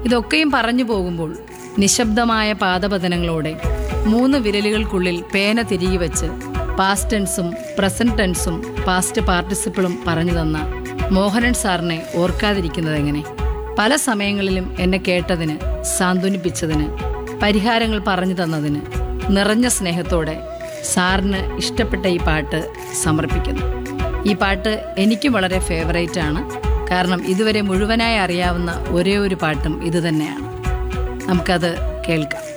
ഇതൊക്കെയും പറഞ്ഞു പോകുമ്പോൾ നിശബ്ദമായ പാദപതനങ്ങളോടെ മൂന്ന് വിരലുകൾക്കുള്ളിൽ പേന തിരികെ വെച്ച് പാസ്റ്റ് ടെൻസും പ്രസന്റ് ടെൻസും പാസ്റ്റ് പാർട്ടിസിപ്പിളും പറഞ്ഞു തന്ന മോഹനൻ സാറിനെ ഓർക്കാതിരിക്കുന്നത് എങ്ങനെ പല സമയങ്ങളിലും എന്നെ കേട്ടതിന് സാന്ത്വനിപ്പിച്ചതിന് പരിഹാരങ്ങൾ പറഞ്ഞു തന്നതിന് നിറഞ്ഞ സ്നേഹത്തോടെ സാറിന് ഇഷ്ടപ്പെട്ട ഈ പാട്ട് സമർപ്പിക്കുന്നു ഈ പാട്ട് എനിക്കും വളരെ ഫേവറേറ്റ് ആണ് കാരണം ഇതുവരെ മുഴുവനായി അറിയാവുന്ന ഒരേ ഒരു പാട്ടും ഇത് തന്നെയാണ് നമുക്കത് കേൾക്കാം